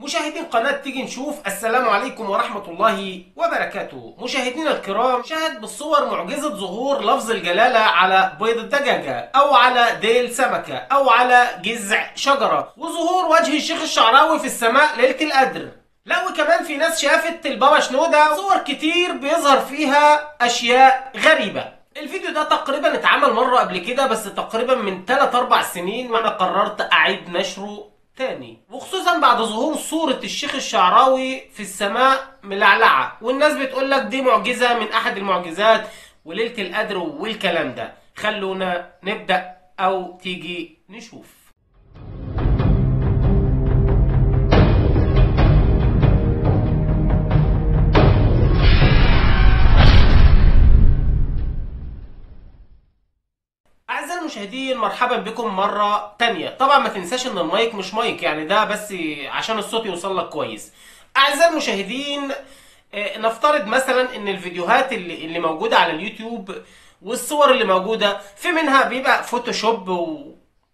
مشاهدين قناة تيجي نشوف السلام عليكم ورحمة الله وبركاته مشاهدينا الكرام شاهد بالصور معجزة ظهور لفظ الجلالة على بيض الدجاجة أو على ديل سمكة أو على جذع شجرة وظهور وجه الشيخ الشعراوي في السماء ليلة القدر لا وكمان في ناس شافت البابا شنودة صور كتير بيظهر فيها أشياء غريبة الفيديو ده تقريبا اتعمل مرة قبل كده بس تقريبا من 3 4 سنين وانا قررت اعيد نشره تاني وخصوصا بعد ظهور صورة الشيخ الشعراوي في السماء ملعلعة والناس بتقول لك دي معجزة من احد المعجزات وليلة القدر والكلام ده خلونا نبدأ او تيجي نشوف أعزائي المشاهدين مرحبا بكم مرة تانية طبعا ما تنساش ان المايك مش مايك يعني ده بس عشان الصوت يوصل لك كويس أعزائي المشاهدين آه، نفترض مثلا ان الفيديوهات اللي, اللي موجودة على اليوتيوب والصور اللي موجودة في منها بيبقى فوتوشوب و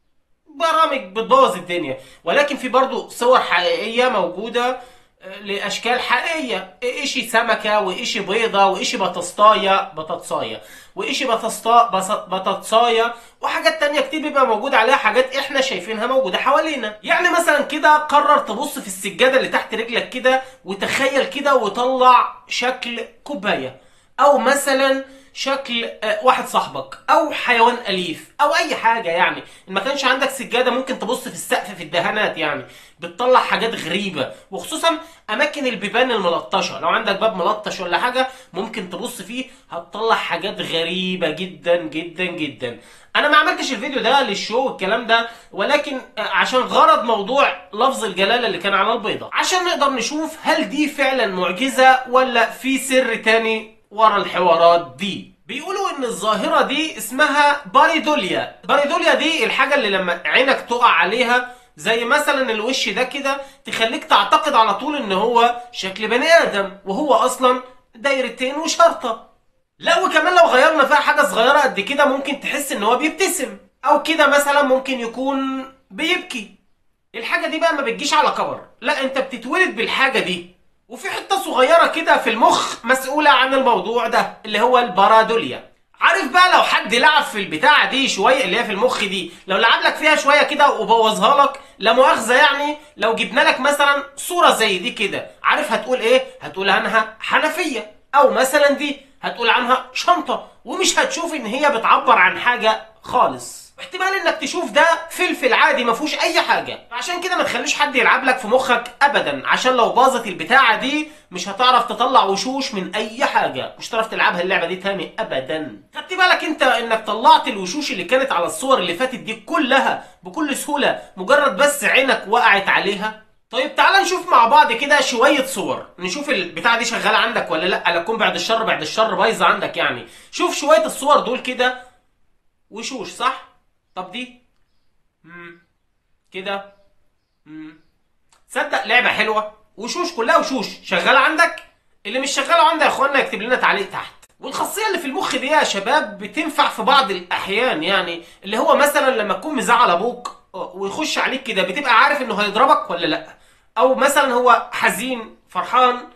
برامج بتبوظ الدنيا ولكن في برضو صور حقيقية موجودة آه، لأشكال حقيقية إشي سمكة وإشي بيضة وإشي بطسطاية بطاطساية وإشي بطسطا بص- بطاطساية وحاجات تانية كتير بيبقى موجود عليها حاجات إحنا شايفينها موجودة حوالينا يعني مثلا كده قرر تبص في السجادة اللي تحت رجلك كده وتخيل كده وطلع شكل كوباية أو مثلا شكل آه، واحد صاحبك او حيوان اليف او اي حاجه يعني ان ما كانش عندك سجاده ممكن تبص في السقف في الدهانات يعني بتطلع حاجات غريبه وخصوصا اماكن البيبان الملطشه لو عندك باب ملطش ولا حاجه ممكن تبص فيه هتطلع حاجات غريبه جدا جدا جدا انا ما عملتش الفيديو ده للشو والكلام ده ولكن آه، عشان غرض موضوع لفظ الجلاله اللي كان على البيضه عشان نقدر نشوف هل دي فعلا معجزه ولا في سر تاني ورا الحوارات دي بيقولوا ان الظاهرة دي اسمها باريدوليا باريدوليا دي الحاجة اللي لما عينك تقع عليها زي مثلا الوش ده كده تخليك تعتقد على طول ان هو شكل بني ادم وهو اصلا دايرتين وشرطة لا وكمان لو غيرنا فيها حاجة صغيرة قد كده ممكن تحس ان هو بيبتسم او كده مثلا ممكن يكون بيبكي الحاجة دي بقى ما بتجيش على كبر لا انت بتتولد بالحاجة دي وفي حتة صغيرة كده في المخ مسؤولة عن الموضوع ده اللي هو البارادوليا عارف بقى لو حد لعب في البتاعة دي شوية اللي هي في المخ دي لو لعب لك فيها شوية كده وبوظها لك لا مؤاخذة يعني لو جبنا لك مثلا صورة زي دي كده عارف هتقول ايه هتقول عنها حنفية او مثلا دي هتقول عنها شنطة ومش هتشوف ان هي بتعبر عن حاجة خالص احتمال انك تشوف ده فلفل عادي ما فيهوش اي حاجه عشان كده ما تخليش حد يلعب لك في مخك ابدا عشان لو باظت البتاعه دي مش هتعرف تطلع وشوش من اي حاجه مش هتعرف تلعبها اللعبه دي تاني ابدا خدت بالك انت انك طلعت الوشوش اللي كانت على الصور اللي فاتت دي كلها بكل سهوله مجرد بس عينك وقعت عليها طيب تعال نشوف مع بعض كده شوية صور نشوف البتاعة دي شغالة عندك ولا لا لا تكون بعد الشر بعد الشر بايظة عندك يعني شوف شوية الصور دول كده وشوش صح طب دي مم. كده مم. تصدق لعبة حلوة وشوش كلها وشوش شغالة عندك اللي مش شغالة عندك يا اخوانا يكتب لنا تعليق تحت والخاصية اللي في المخ دي يا شباب بتنفع في بعض الأحيان يعني اللي هو مثلا لما تكون مزعل أبوك ويخش عليك كده بتبقى عارف إنه هيضربك ولا لأ أو مثلا هو حزين فرحان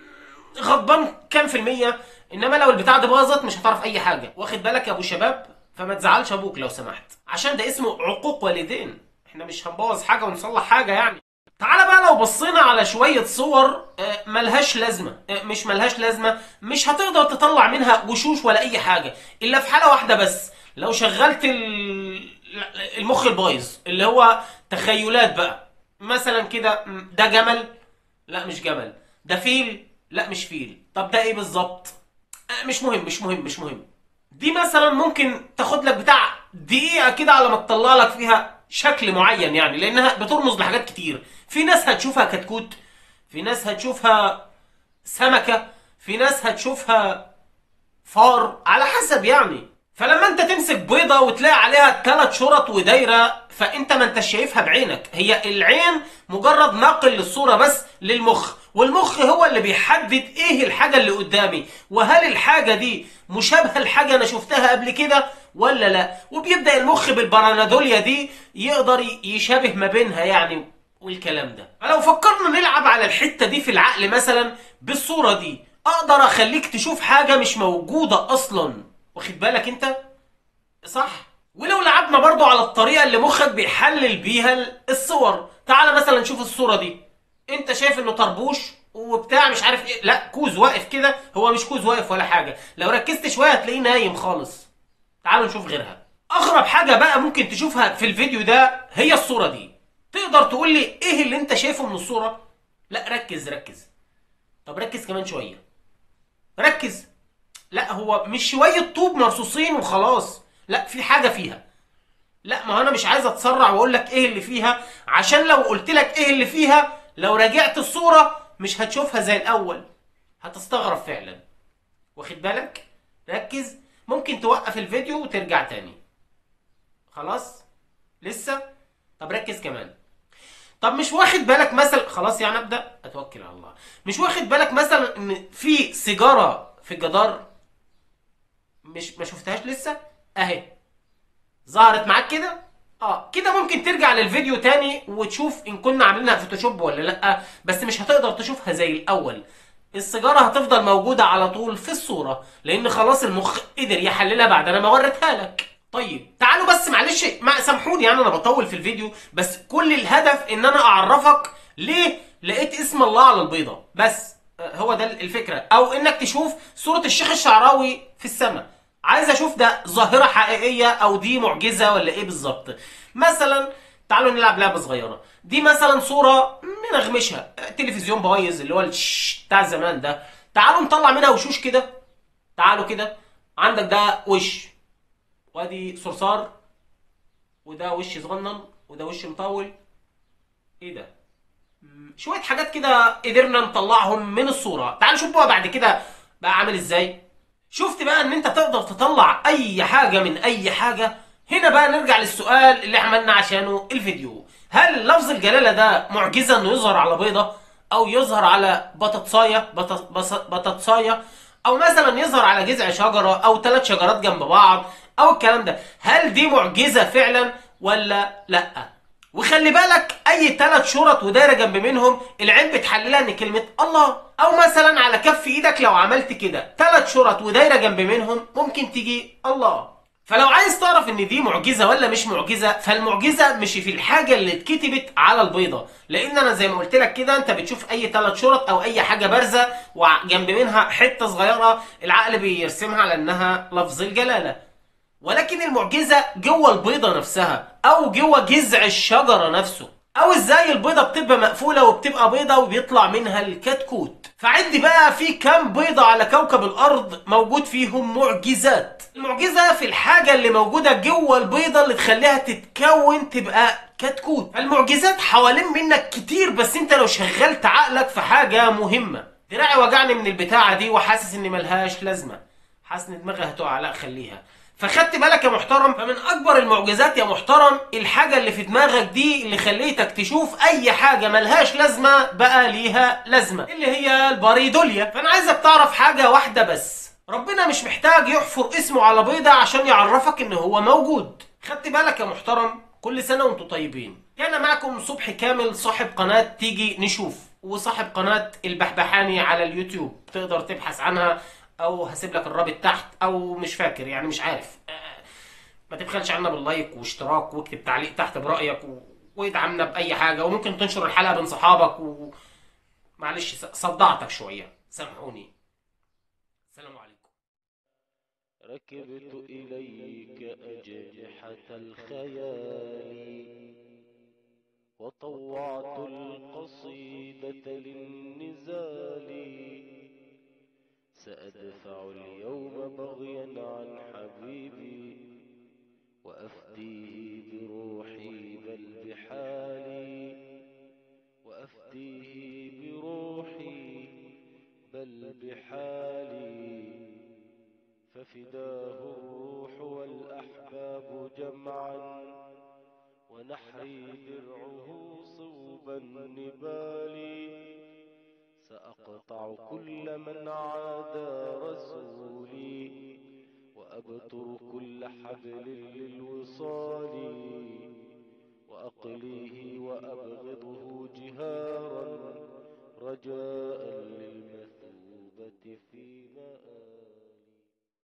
غضبان كام في المية انما لو البتاع دي باظت مش هتعرف اي حاجة واخد بالك يا ابو شباب فما تزعلش ابوك لو سمحت عشان ده اسمه عقوق والدين احنا مش هنبوظ حاجة ونصلح حاجة يعني تعالى بقى لو بصينا على شوية صور آه، ملهاش لازمة آه، مش ملهاش لازمة مش هتقدر تطلع منها وشوش ولا أي حاجة إلا في حالة واحدة بس لو شغلت ال- المخ البايظ اللي هو تخيلات بقى مثلا كده م، ده جمل لا مش جمل ده فيل لا مش فيل طب ده ايه بالظبط آه، مش مهم مش مهم مش مهم دي مثلا ممكن تاخد لك بتاع دقيقة كده على ما تطلع لك فيها شكل معين يعني لأنها بترمز لحاجات كتير في ناس هتشوفها كتكوت في ناس هتشوفها سمكة في ناس هتشوفها فار على حسب يعني فلما انت تمسك بيضة وتلاقي عليها ثلاث شرط ودايرة فانت ما انت شايفها بعينك هي العين مجرد ناقل للصورة بس للمخ والمخ هو اللي بيحدد ايه الحاجة اللي قدامي وهل الحاجة دي مشابهة لحاجة انا شفتها قبل كده ولا لا وبيبدأ المخ بالبرانادوليا دي يقدر يشابه ما بينها يعني والكلام ده فلو فكرنا نلعب على الحته دي في العقل مثلا بالصوره دي اقدر اخليك تشوف حاجه مش موجوده اصلا واخد بالك انت صح ولو لعبنا برضو على الطريقه اللي مخك بيحلل بيها الصور تعال مثلا نشوف الصوره دي انت شايف انه طربوش وبتاع مش عارف ايه لا كوز واقف كده هو مش كوز واقف ولا حاجه لو ركزت شويه هتلاقيه نايم خالص تعالوا نشوف غيرها اغرب حاجه بقى ممكن تشوفها في الفيديو ده هي الصوره دي تقدر تقول لي ايه اللي انت شايفه من الصوره لا ركز ركز طب ركز كمان شويه ركز لا هو مش شويه طوب مرصوصين وخلاص لا في حاجه فيها لا ما انا مش عايز اتسرع واقول لك ايه اللي فيها عشان لو قلت لك ايه اللي فيها لو راجعت الصوره مش هتشوفها زي الاول هتستغرب فعلا واخد بالك ركز ممكن توقف الفيديو وترجع تاني خلاص لسه طب ركز كمان طب مش واخد بالك مثلا خلاص يعني ابدا اتوكل على الله مش واخد بالك مثلا ان في سيجاره في الجدار مش ما شفتهاش لسه اهي ظهرت معاك كده اه كده ممكن ترجع للفيديو تاني وتشوف ان كنا عاملينها فوتوشوب ولا لا بس مش هتقدر تشوفها زي الاول السيجاره هتفضل موجوده على طول في الصوره لان خلاص المخ قدر يحللها بعد انا ما وريتها لك طيب تعالوا بس معلش ما سامحوني يعني انا بطول في الفيديو بس كل الهدف ان انا اعرفك ليه لقيت اسم الله على البيضه بس آه، هو ده الفكره او انك تشوف صوره الشيخ الشعراوي في السماء عايز اشوف ده ظاهره حقيقيه او دي معجزه ولا ايه بالظبط مثلا تعالوا نلعب لعبه صغيره دي مثلا صوره منغمشها تلفزيون بايظ اللي هو الش بتاع زمان ده تعالوا نطلع منها وشوش كده تعالوا كده عندك ده وش وادي صرصار وده وش صغنن وده وش مطول ايه ده مم، شويه حاجات كده قدرنا نطلعهم من الصوره تعال نشوف بقى بعد كده بقى عامل ازاي شفت بقى ان انت تقدر تطلع اي حاجه من اي حاجه هنا بقى نرجع للسؤال اللي عملنا عشانه الفيديو هل لفظ الجلاله ده معجزه انه يظهر على بيضه او يظهر على بطاطسايه بط- بص- بطاطسايه او مثلا يظهر على جذع شجره او ثلاث شجرات جنب بعض او الكلام ده هل دي معجزه فعلا ولا لا وخلي بالك اي ثلاث شرط ودايره جنب منهم العين بتحللها ان كلمه الله او مثلا على كف ايدك لو عملت كده ثلاث شرط ودايره جنب منهم ممكن تيجي الله فلو عايز تعرف ان دي معجزه ولا مش معجزه فالمعجزه مش في الحاجه اللي اتكتبت على البيضه لان انا زي ما قلت لك كده انت بتشوف اي ثلاث شرط او اي حاجه بارزه وجنب منها حته صغيره العقل بيرسمها على انها لفظ الجلاله ولكن المعجزة جوه البيضة نفسها أو جوه جذع الشجرة نفسه أو إزاي البيضة بتبقى مقفولة وبتبقى بيضة وبيطلع منها الكتكوت فعد بقى في كام بيضة على كوكب الأرض موجود فيهم معجزات المعجزة في الحاجة اللي موجودة جوه البيضة اللي تخليها تتكون تبقى كتكوت المعجزات حوالين منك كتير بس انت لو شغلت عقلك في حاجة مهمة دراعي وجعني من البتاعة دي وحاسس ان ملهاش لازمة حاسس ان دماغي هتقع لا خليها فخدت بالك يا محترم فمن اكبر المعجزات يا محترم الحاجه اللي في دماغك دي اللي خليتك تشوف اي حاجه ملهاش لازمه بقى ليها لازمه اللي هي الباريدوليا فانا عايزك تعرف حاجه واحده بس ربنا مش محتاج يحفر اسمه على بيضه عشان يعرفك ان هو موجود خدت بالك يا محترم كل سنه وانتم طيبين كان معكم صبح كامل صاحب قناه تيجي نشوف وصاحب قناه البحبحاني على اليوتيوب تقدر تبحث عنها او هسيب لك الرابط تحت او مش فاكر يعني مش عارف آه، ما تبخلش عنا باللايك واشتراك واكتب تعليق تحت برايك و... وادعمنا باي حاجه وممكن تنشر الحلقه بين صحابك و... معلش ص- صدعتك شويه سامحوني السلام عليكم ركبت إليك أجنحة الخيال وطوعت القصيدة للنزال سأدفع اليوم بغيا عن حبيبي وأفديه بروحي بل بحالي وأفديه بروحي بل بحالي ففداه الروح والأحباب جمعا ونحري درعه صوب النبال سأقطع كل من عادى رسولي وأبتر كل حبل للوصال وأقليه وأبغضه جهارا رجاء للمثوبة في